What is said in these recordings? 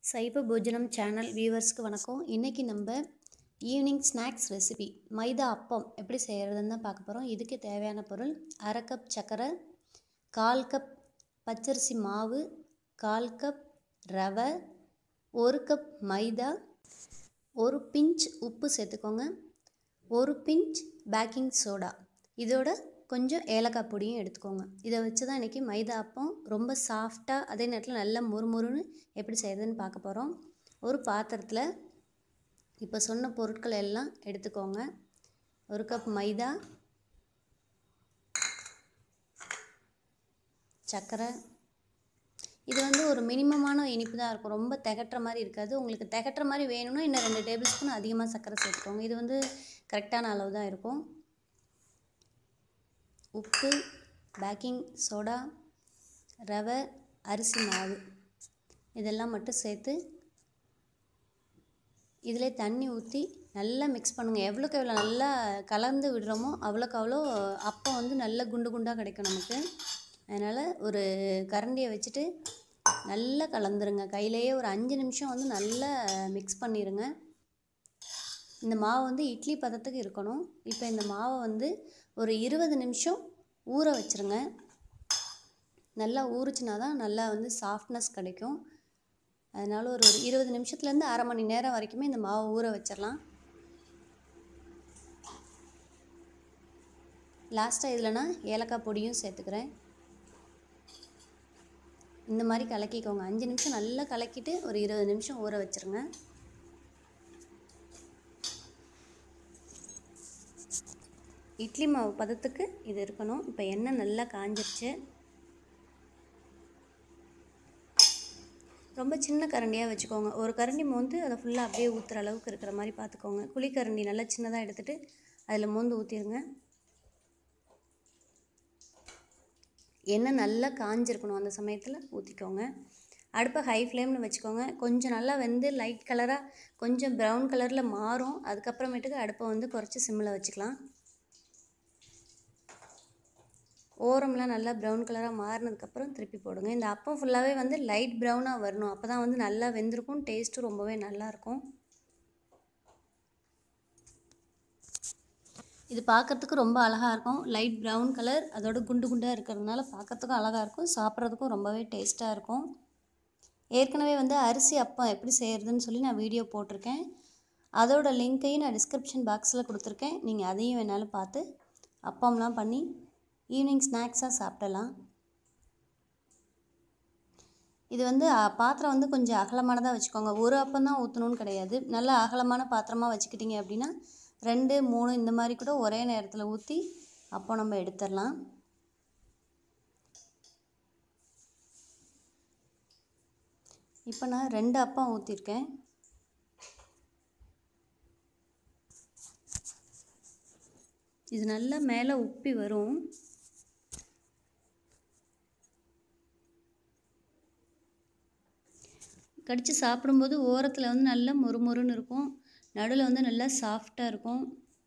சைவ போஜனம் சேனல் வியூவர்ஸ்க்கு வணக்கம் இன்றைக்கி நம்ம ஈவினிங் ஸ்நாக்ஸ் ரெசிபி மைதா அப்பம் எப்படி செய்கிறதுன்னு தான் பார்க்க போகிறோம் இதுக்கு தேவையான பொருள் அரை கப் சர்க்கரை கால் கப் பச்சரிசி மாவு கால் கப் ரவை ஒரு கப் மைதா ஒரு பிஞ்ச் உப்பு சேர்த்துக்கோங்க ஒரு பிஞ்ச் பேக்கிங் சோடா இதோட கொஞ்சம் ஏலக்காய் பொடியும் எடுத்துக்கோங்க இதை வச்சு தான் இன்றைக்கி மைதா அப்பம் ரொம்ப சாஃப்டாக அதே நேரத்தில் நல்லா முறுமுறுன்னு எப்படி செய்கிறதுன்னு பார்க்க போகிறோம் ஒரு பாத்திரத்தில் இப்போ சொன்ன பொருட்கள் எல்லாம் எடுத்துக்கோங்க ஒரு கப் மைதா சர்க்கரை இது வந்து ஒரு மினிமமான இனிப்பு தான் இருக்கும் ரொம்ப திகட்டுற மாதிரி இருக்காது உங்களுக்கு திகட்டுற மாதிரி வேணும்னா இன்னும் ரெண்டு டேபிள் ஸ்பூன் அதிகமாக சர்க்கரை சேர்த்துக்கோங்க இது வந்து கரெக்டான அளவு தான் இருக்கும் உப்பு பேக்கிங் சோடா ரவை அரிசி மாவு இதெல்லாம் மட்டும் சேர்த்து இதில் தண்ணி ஊற்றி நல்லா மிக்ஸ் பண்ணுங்கள் எவ்வளோக்கு எவ்வளோ நல்லா கலந்து விடுறோமோ அவ்வளோக்கு அவ்வளோ அப்பம் வந்து நல்ல குண்டு குண்டாக கிடைக்கும் நமக்கு அதனால் ஒரு கரண்டியை வச்சுட்டு நல்லா கலந்துருங்க கையிலேயே ஒரு அஞ்சு நிமிஷம் வந்து நல்லா மிக்ஸ் பண்ணிடுங்க இந்த மாவு வந்து இட்லி பதத்துக்கு இருக்கணும் இப்போ இந்த மாவை வந்து ஒரு இருபது நிமிஷம் ஊற வச்சுருங்க நல்லா ஊறுச்சுனா தான் நல்லா வந்து சாஃப்ட்னஸ் கிடைக்கும் அதனால் ஒரு ஒரு இருபது நிமிஷத்துலேருந்து அரை மணி நேரம் வரைக்குமே இந்த மாவை ஊற வச்சிடலாம் லாஸ்ட்டாக இதில் நான் ஏலக்காய் பொடியும் சேர்த்துக்கிறேன் இந்த மாதிரி கலக்கிக்கோங்க அஞ்சு நிமிஷம் நல்லா கலக்கிட்டு ஒரு இருபது நிமிஷம் ஊற வச்சுருங்க இட்லி மாவு பதத்துக்கு இது இருக்கணும் இப்போ எண்ணெய் நல்லா காஞ்சிருச்சு ரொம்ப சின்ன கரண்டியாக வச்சுக்கோங்க ஒரு கரண்டி மோந்து அதை ஃபுல்லாக அப்படியே ஊற்றுற அளவுக்கு இருக்கிற மாதிரி பார்த்துக்கோங்க குழிக்கரண்டி நல்லா சின்னதாக எடுத்துகிட்டு அதில் மோந்து ஊற்றிடுங்க எண்ணெய் நல்லா காஞ்சிருக்கணும் அந்த சமயத்தில் ஊற்றிக்கோங்க அடுப்பை ஹை ஃப்ளேமில் வச்சுக்கோங்க கொஞ்சம் நல்லா வெந்து லைட் கலராக கொஞ்சம் ப்ரௌன் கலரில் மாறும் அதுக்கப்புறமேட்டுக்கு அடுப்பை வந்து குறைச்சி சிம்மில் வச்சுக்கலாம் ஓரம்லாம் நல்லா ப்ரௌன் கலராக மாறினதுக்கப்புறம் திருப்பி போடுங்க இந்த அப்பம் ஃபுல்லாகவே வந்து லைட் ப்ரௌனாக வரணும் அப்போ தான் வந்து நல்லா வெந்திருக்கும் டேஸ்ட்டும் ரொம்பவே நல்லாயிருக்கும் இது பார்க்குறதுக்கு ரொம்ப அழகாக இருக்கும் லைட் ப்ரௌன் கலர் அதோட குண்டு குண்டாக இருக்கிறதுனால பார்க்குறதுக்கும் அழகாக இருக்கும் சாப்பிட்றதுக்கும் ரொம்பவே டேஸ்ட்டாக இருக்கும் ஏற்கனவே வந்து அரிசி அப்பம் எப்படி செய்கிறதுன்னு சொல்லி நான் வீடியோ போட்டிருக்கேன் அதோட லிங்க்கையும் நான் டிஸ்கிரிப்ஷன் பாக்ஸில் கொடுத்துருக்கேன் நீங்கள் அதையும் வேணாலும் பார்த்து அப்பம்லாம் பண்ணி ஈவினிங் ஸ்நாக்ஸாக சாப்பிடலாம் இது வந்து பாத்திரம் வந்து கொஞ்சம் அகலமானதாக வச்சுக்கோங்க ஒரு அப்பம் தான் ஊற்றணும்னு கிடையாது நல்ல அகலமான பாத்திரமாக வச்சுக்கிட்டிங்க அப்படின்னா ரெண்டு மூணு இந்த மாதிரி கூட ஒரே நேரத்தில் ஊற்றி அப்போ நம்ம எடுத்துடலாம் இப்போ நான் ரெண்டு அப்பம் ஊற்றிருக்கேன் இது நல்லா மேலே உப்பி வரும் கடித்து சாப்பிடும்போது ஓரத்தில் வந்து நல்லா மொறுமொறுன்னு இருக்கும் நடுவில் வந்து நல்லா சாஃப்டாக இருக்கும்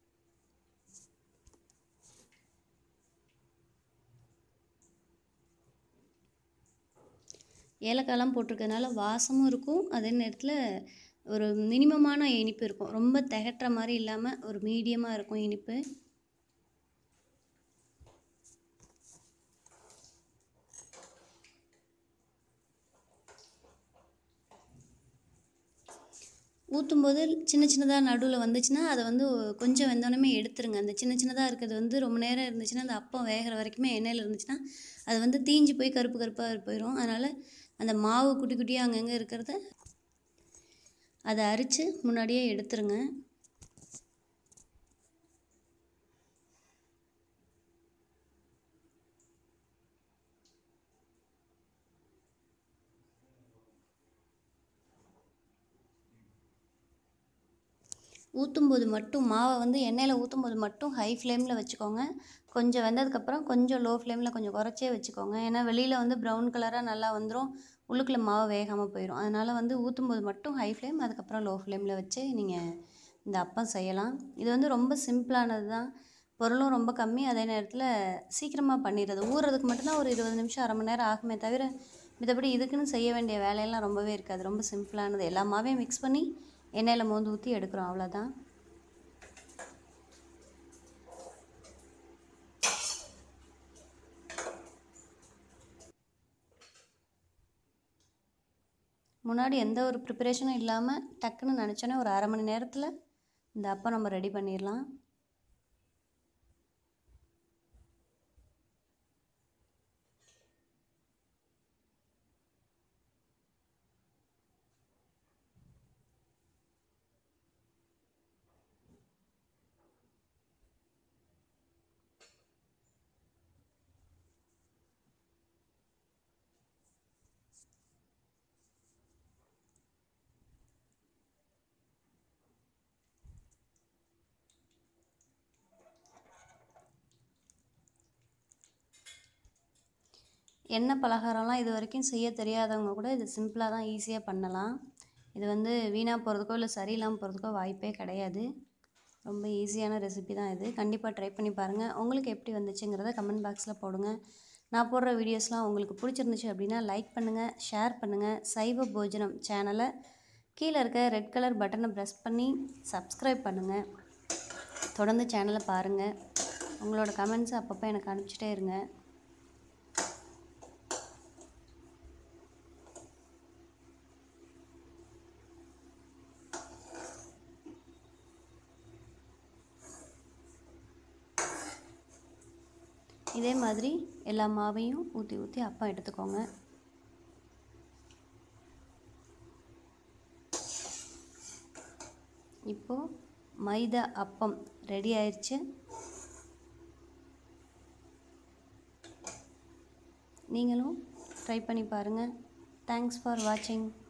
ஏலக்காயெலாம் போட்டிருக்கறதுனால வாசமும் இருக்கும் அதே நேரத்தில் ஒரு மினிமமான இனிப்பு இருக்கும் ரொம்ப திகட்டுற மாதிரி இல்லாமல் ஒரு மீடியமாக இருக்கும் இனிப்பு ஊற்றும்போது சின்ன சின்னதாக நடுவில் வந்துச்சுன்னா அதை வந்து கொஞ்சம் வெந்தோடனே எடுத்துருங்க அந்த சின்ன சின்னதாக இருக்கிறது வந்து ரொம்ப நேரம் இருந்துச்சுன்னா அந்த அப்பம் வேகிற வரைக்குமே எண்ணெயில் இருந்துச்சுன்னா அது வந்து தீஞ்சு போய் கருப்பு கருப்பாக போயிடும் அதனால் அந்த மாவு குட்டி குட்டியாக அங்கங்கே இருக்கிறத அதை அரித்து முன்னாடியே எடுத்துருங்க ஊற்றும்போது மட்டும் மாவை வந்து எண்ணெயில் ஊற்றும்போது மட்டும் ஹை ஃப்ளேமில் வச்சுக்கோங்க கொஞ்சம் வெந்ததுக்கப்புறம் கொஞ்சம் லோ ஃப்ளேமில் கொஞ்சம் குறைச்சே வச்சுக்கோங்க ஏன்னா வெளியில் வந்து ப்ரௌன் கலராக நல்லா வந்துடும் உள்ளுக்குள்ளே மாவு வேகாமல் போயிடும் அதனால் வந்து ஊற்றும்போது மட்டும் ஹை ஃப்ளேம் அதுக்கப்புறம் லோ ஃப்ளேமில் வச்சு நீங்கள் இந்த அப்பம் செய்யலாம் இது வந்து ரொம்ப சிம்பிளானது தான் பொருளும் ரொம்ப கம்மி அதே நேரத்தில் சீக்கிரமாக பண்ணிடுறது ஊறுறதுக்கு மட்டும்தான் ஒரு இருபது நிமிஷம் அரை மணி நேரம் ஆகுமே தவிர மத்தபடி இதுக்குன்னு செய்ய வேண்டிய வேலையெல்லாம் ரொம்பவே இருக்காது ரொம்ப சிம்பிளானது எல்லா மாவையும் மிக்ஸ் பண்ணி எண்ணெயில் மோந்து ஊற்றி எடுக்கிறோம் அவ்வளோதான் முன்னாடி எந்த ஒரு ப்ரிப்பரேஷனும் இல்லாமல் டக்குன்னு நினச்சோன்னே ஒரு அரை மணி நேரத்தில் இந்த அப்பம் நம்ம ரெடி பண்ணிடலாம் எண்ணெய் பலகாரம்லாம் இது வரைக்கும் செய்ய தெரியாதவங்க கூட இது சிம்பிளாக தான் ஈஸியாக பண்ணலாம் இது வந்து வீணாக போகிறதுக்கோ இல்லை சரியில்லாமல் போகிறதுக்கோ வாய்ப்பே கிடையாது ரொம்ப ஈஸியான ரெசிபி தான் இது கண்டிப்பாக ட்ரை பண்ணி பாருங்கள் உங்களுக்கு எப்படி வந்துச்சுங்கிறத கமெண்ட் பாக்ஸில் போடுங்க நான் போடுற வீடியோஸ்லாம் உங்களுக்கு பிடிச்சிருந்துச்சு அப்படின்னா லைக் பண்ணுங்கள் ஷேர் பண்ணுங்கள் சைவ போஜனம் சேனலை கீழே இருக்க ரெட் கலர் பட்டனை ப்ரெஸ் பண்ணி சப்ஸ்கிரைப் பண்ணுங்கள் தொடர்ந்து சேனலை பாருங்கள் உங்களோட கமெண்ட்ஸை அப்பப்போ எனக்கு அனுப்பிச்சிட்டே இருங்க இதே மாதிரி எல்லா மாவையும் ஊற்றி ஊற்றி அப்பம் எடுத்துக்கோங்க இப்போது மைதா அப்பம் ரெடி ஆயிடுச்சு நீங்களும் ட்ரை பண்ணி பாருங்கள் தேங்க்ஸ் ஃபார் வாட்சிங்